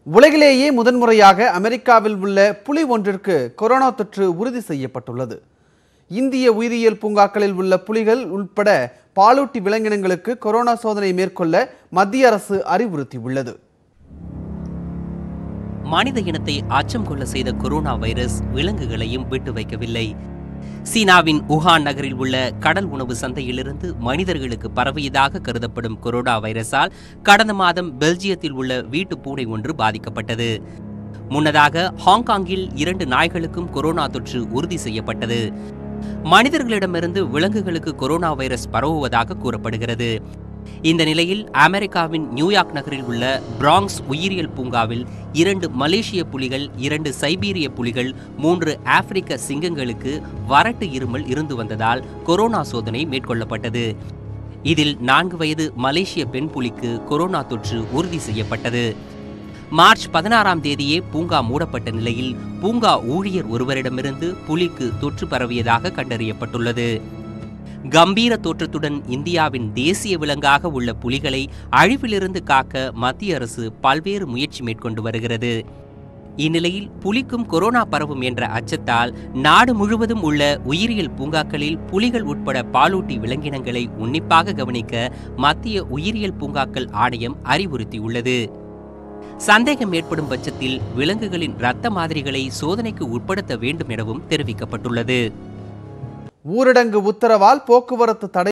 உலகிலேயே முதன்முறையாக அமெரிக்காவில் உள்ள புலி ஒன்றிற்கு கொரோனா தொற்று உறுதி செய்யப்பட்டுள்ளது இந்திய உயிரியல் பூங்காக்களில் உள்ள புலிகள் உட்பட பாலூட்டி விலங்கினங்களுக்கு கொரோனா சோதனை மேற்கொள்ள மத்திய அரசு அறிவுறுத்தியுள்ளது மனித இனத்தை அச்சம் கொள்ள செய்த கொரோனா வைரஸ் விலங்குகளையும் விட்டு வைக்கவில்லை சீனாவின் உஹான் நகரில் உள்ள கடல் உணவு சந்தையிலிருந்து மனிதர்களுக்கு பரவியதாக கருதப்படும் கொரோனா வைரஸால் கடந்த மாதம் பெல்ஜியத்தில் உள்ள வீட்டு பூனை ஒன்று பாதிக்கப்பட்டது முன்னதாக ஹாங்காங்கில் இரண்டு நாய்களுக்கும் கொரோனா தொற்று உறுதி செய்யப்பட்டது மனிதர்களிடமிருந்து விலங்குகளுக்கு கொரோனா வைரஸ் பரவுவதாக கூறப்படுகிறது இந்த நிலையில் அமெரிக்காவின் நியூயார்க் நகரில் உள்ள பிராங்ஸ் உயிரியல் பூங்காவில் இரண்டு மலேசிய புலிகள் இரண்டு சைபீரிய புலிகள் மூன்று ஆப்பிரிக்க சிங்கங்களுக்கு வறட்டு இருமல் இருந்து வந்ததால் கொரோனா சோதனை மேற்கொள்ளப்பட்டது இதில் நான்கு வயது மலேசிய பெண் புலிக்கு கொரோனா தொற்று உறுதி செய்யப்பட்டது மார்ச் பதினாறாம் தேதியே பூங்கா மூடப்பட்ட நிலையில் பூங்கா ஊழியர் ஒருவரிடமிருந்து புலிக்கு தொற்று பரவியதாக கண்டறியப்பட்டுள்ளது கம்பீர தோற்றத்துடன் இந்தியாவின் தேசிய விலங்காக உள்ள புலிகளை அழிவிலிருந்து காக்க மத்திய அரசு பல்வேறு முயற்சி மேற்கொண்டு வருகிறது இந்நிலையில் புலிக்கும் கொரோனா பரவும் என்ற அச்சத்தால் நாடு முழுவதும் உள்ள உயிரியல் பூங்காக்களில் புலிகள் உட்பட பாலூட்டி விலங்கினங்களை உன்னிப்பாக கவனிக்க மத்திய உயிரியல் பூங்காக்கள் ஆணையம் அறிவுறுத்தியுள்ளது சந்தேகம் ஏற்படும் பட்சத்தில் விலங்குகளின் இரத்த மாதிரிகளை சோதனைக்கு உட்படுத்த வேண்டும் எனவும் தெரிவிக்கப்பட்டுள்ளது ஊரடங்கு உத்தரவால் போக்குவரத்து தடை